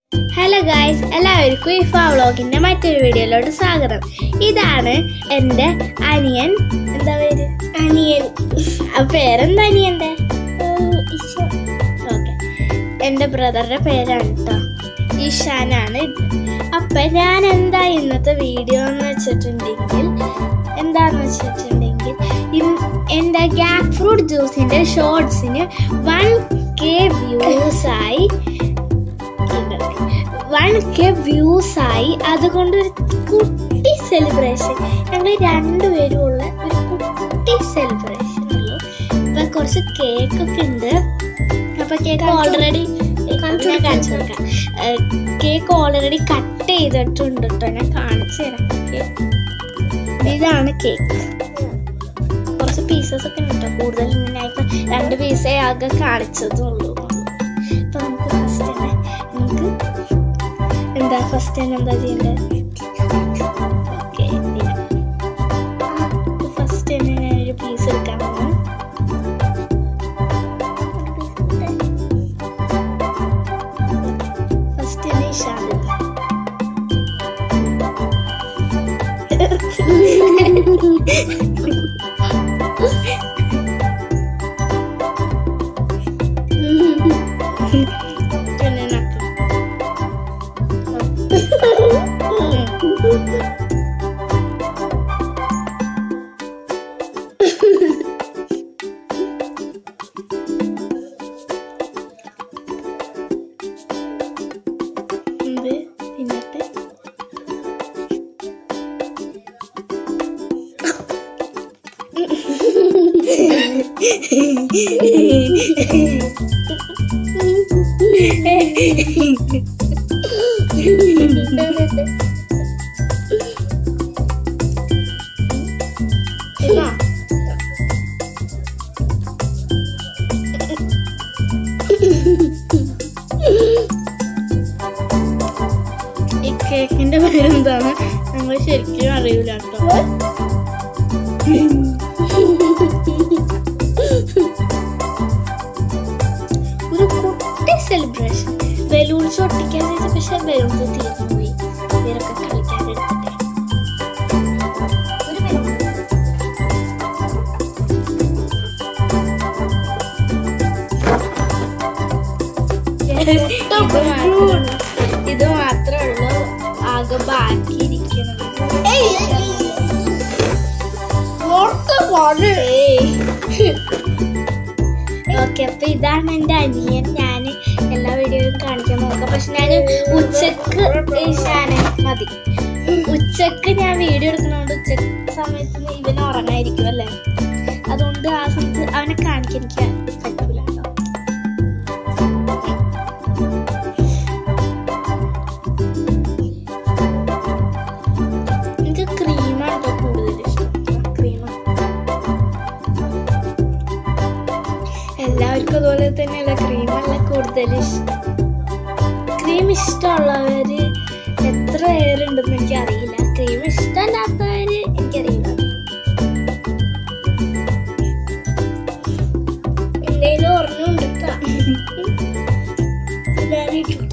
Hello guys എല്ലാവർക്കും ഈ വ്ളോഗിന്റെ മറ്റൊരു വീഡിയോയിലോട്ട് സ്വാഗതം ഇതാണ് എൻ്റെ അനിയൻ എന്താ പേര് അനിയൻ ആ പേരെന്താ അനിയന്റെ ഓക്കെ എൻ്റെ ബ്രദറിന്റെ പേരാണ് കേട്ടോ ഈശാനാണ് ഇത് അപ്പൊ ഞാൻ എന്താ ഇന്നത്തെ വീഡിയോ എന്ന് വെച്ചിട്ടുണ്ടെങ്കിൽ എന്താന്ന് വെച്ചിട്ടുണ്ടെങ്കിൽ ഇൻ- എൻ്റെ ഗ്യാപ് ഫ്രൂട്ട് ജ്യൂസിന്റെ ഷോർട്സിന് വൺ കെ വ്യൂസ് ആയി വൺ കെ വ്യൂസ് ആയി അതുകൊണ്ട് ഒരു കുട്ടി സെലിബ്രേഷൻ ഞങ്ങൾ രണ്ടുപേരും ഉള്ള ഒരു കുട്ടി സെലിബ്രേഷൻ ഉള്ളൂ അപ്പൊ കുറച്ച് കേക്ക് ഒക്കെ ഉണ്ട് അപ്പൊ കേക്ക് ഓൾറെഡി കാണിച്ചു കൊടുക്കാം കേക്ക് ഓൾറെഡി കട്ട് ചെയ്തിട്ടുണ്ട് കേട്ടോ ഞാൻ കാണിച്ചു തരാം കേക്ക് ഇതാണ് കേക്ക് കുറച്ച് പീസസ് ഒക്കെ ഉണ്ട് കേട്ടോ കൂടുതൽ ഞാൻ ഇപ്പൊ രണ്ട് പീസേ ആകെ കാണിച്ചതും ഉള്ളൂ അപ്പൊ നമുക്ക് ഫസ്റ്റ് തന്നെ നമുക്ക് എന്താ ഫസ്റ്റ് തന്നെ എന്താ ചെയ്യേണ്ടത് ഓക്കെ ഫസ്റ്റ് തന്നെ ഞാനൊരു പീസ് എടുക്കാൻ പോകുന്നു ഫസ്റ്റ് തന്നെ ഇഷാദ് പിന്നെ നക്ക് ഇത് തിന്നിട്ട് എന്നാ ഈ കേക്കിന്റെ പേരെന്താണ് ഞങ്ങൾ ശരിക്കും അറിയില്ല കേട്ടോ ഒരു കുട്ടി സെലിബ്രേഷൻ ബലൂൺസ് ഒട്ടിക്കാൻ വെച്ച പക്ഷെ ബലൂൺസ് തീർന്നു പോയി ഇവരൊക്കെ കളിക്കാൻ എടുത്തിട്ട് ഒരു balloon. ഇത് മാത്രം- ഇത് മാത്രമേ ഉള്ളൂ ആകെ ബാക്കിയിരിക്കുന്നത് ഓക്കെ അപ്പൊ ഇതാണ് എന്റെ അനിയൻ ഞാൻ എല്ലാ വീഡിയോയിലും കാണിക്കാൻ നോക്കാം പക്ഷെ ഞാൻ ഉച്ചക്ക് ഈശാന മതി ഉച്ചക്ക് ഞാൻ വീഡിയോ എടുക്കുന്നതുകൊണ്ട് ഉച്ചക്ക് സമയത്ത് ഇവൻ ഉറങ്ങായിരിക്കും അല്ലേ അതുകൊണ്ട് ആ സമയത്ത് അവനെ കാണിക്കാൻ എനിക്ക് പറ്റൂല കേട്ടോ എനിക്ക് ക്രീമാണ് കേട്ടോ കൂടുതൽ ഇഷ്ടം ക്രീം എല്ലാവർക്കും അതുപോലെ തന്നെയല്ല ക്രീമല്ല കൂടുതൽ ഇഷ്ടം ക്രീം ഇഷ്ടമുള്ളവര് എത്ര പേരുണ്ടെന്ന് എനിക്ക് അറിയില്ല ക്രീം ഇഷ്ടമല്ലാത്തവര് എനിക്കറിയില്ല എന്തെങ്കിലും ഓർമ്മയുണ്ട് ട്ടോ. എല്ലാവരും ഇട്ടു.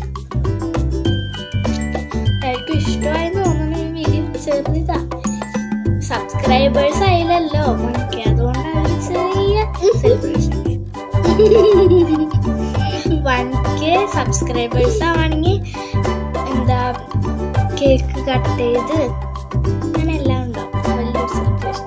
എല്ലാവർക്കും ഇഷ്ടമായി തോന്നുന്ന ഈ വീഡിയോ ചെറുതാ സബ്സ്ക്രൈബേഴ്സ് ആയില്ലല്ലോ എനിക്ക് അതുകൊണ്ടാണ് ഒരു ചെറിയ സെലിബ്രേഷൻ വൺ കെ സബ്സ്ക്രൈബേഴ്സ് ആവാണെങ്കിൽ എന്താ കേക്ക് കട്ട് ചെയ്ത് അങ്ങനെ എല്ലാം ഉണ്ടാവും വലിയൊരു സെലിബ്രേഷൻ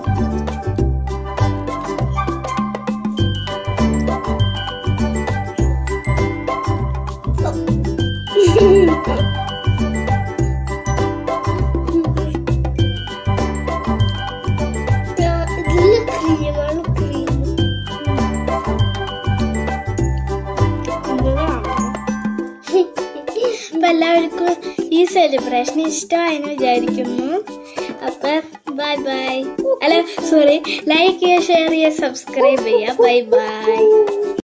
ഇതില് ക്രീമാണ് ക്രീം അപ്പൊ എല്ലാവർക്കും ഈ സെലിബ്രേഷൻ ഇഷ്ടമായെന്ന് വിചാരിക്കുന്നു അപ്പൊ ബൈ ബൈ അല്ല സോറി ലൈക്ക് ചെയ്യുക ഷെയർ ചെയ്യുക സബ്സ്ക്രൈബ് ചെയ്യുക ബൈ ബൈ